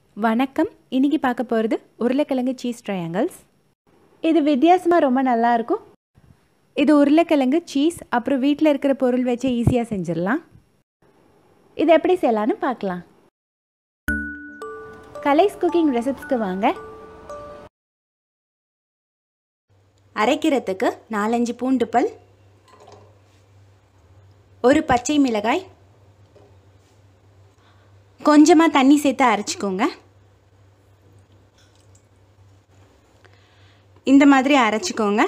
வணக்கம் இன்னைக்கு பார்க்க போகிறது உருளைக்கிழங்கு சீஸ் ட்ரையாங்கிள்ஸ் இது வித்தியாசமாக ரொம்ப நல்லா இருக்கும் இது உருளைக்கிழங்கு சீஸ் அப்புறம் வீட்டில் இருக்கிற பொருள் வச்சு ஈஸியாக செஞ்சிடலாம் இது எப்படி செய்யலான்னு பார்க்கலாம் கலைஸ் குக்கிங் ரெசிப்ஸ்க்கு வாங்க அரைக்கிறதுக்கு நாலஞ்சு பூண்டு பல் ஒரு பச்சை மிளகாய் கொஞ்சமாக தண்ணி சேர்த்து அரைச்சிக்கோங்க இந்த மாதிரி அரைச்சிக்கோங்க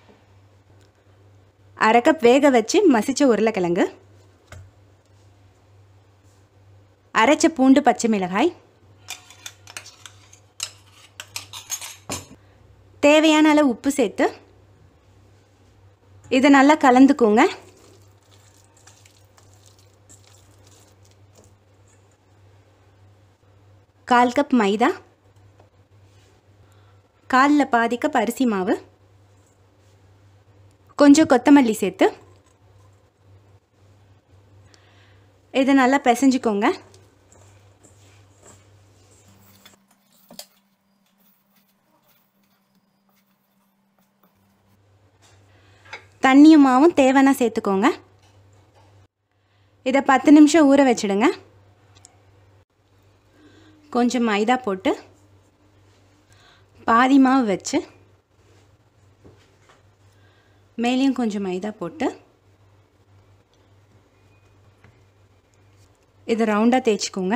அரை கப் வேக வச்சு மசிச்ச உருளைக்கிழங்கு அரைச்ச பூண்டு பச்சை மிளகாய் தேவையான அளவு உப்பு சேர்த்து இதை நல்லா கலந்துக்கோங்க கால் கப் மைதா காலில் பாதி கப் அரிசி மாவு கொஞ்சம் கொத்தமல்லி சேர்த்து இதை நல்லா பிசைஞ்சுக்கோங்க தண்ணியும் மாவும் தேவைன்னா சேர்த்துக்கோங்க இதை பத்து நிமிஷம் ஊற வச்சிடுங்க கொஞ்சம் மைதா போட்டு பாதி மாவு வச்சு மேலேயும் கொஞ்சம் மைதா போட்டு இதை ரவுண்டாக தேய்ச்சிக்கோங்க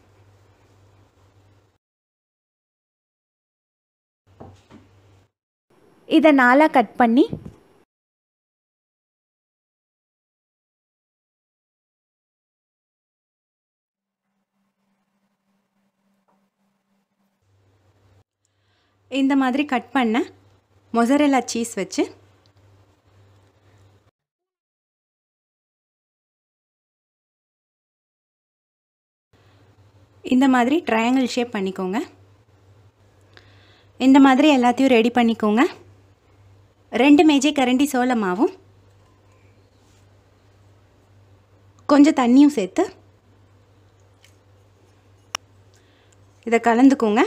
இதை நாலாக கட் பண்ணி இந்த மாதிரி கட் பண்ண மொசரெல்லா சீஸ் வச்சு இந்த மாதிரி ட்ரையாங்கிள் ஷேப் பண்ணிக்கோங்க இந்த மாதிரி எல்லாத்தையும் ரெடி பண்ணிக்கோங்க ரெண்டு மேஜை கரண்டி சோள மாவும் கொஞ்சம் தண்ணியும் சேர்த்து இதை கலந்துக்கோங்க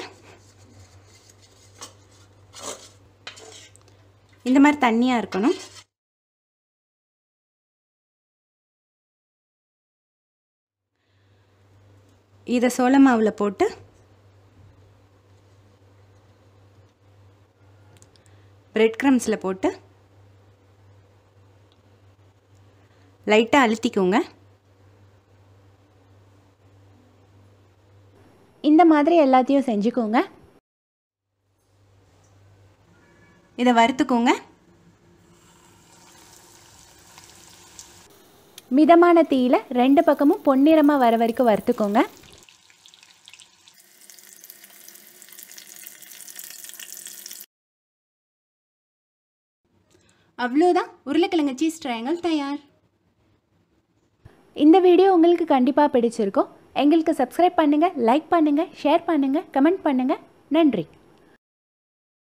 இந்த மாதிரி தண்ணியாக இருக்கணும் இதை சோள மாவில் போட்டு பிரெட் க்ரம்ஸில் போட்டு லைட்டாக அழுத்திக்கோங்க இந்த மாதிரி எல்லாத்தையும் செஞ்சுக்கோங்க இதை வறுத்துக்கோங்க மிதமான தீயில் ரெண்டு பக்கமும் பொன்னிறமாக வர வரைக்கும் வறுத்துக்கோங்க அவ்வளோதான் உருளைக்கிழங்கு சீஸ் ட்ரையாங்கல் தயார் இந்த வீடியோ உங்களுக்கு கண்டிப்பாக பிடிச்சிருக்கும் எங்களுக்கு சப்ஸ்கிரைப் பண்ணுங்கள் லைக் பண்ணுங்கள் ஷேர் பண்ணுங்கள் கமெண்ட் பண்ணுங்கள் நன்றி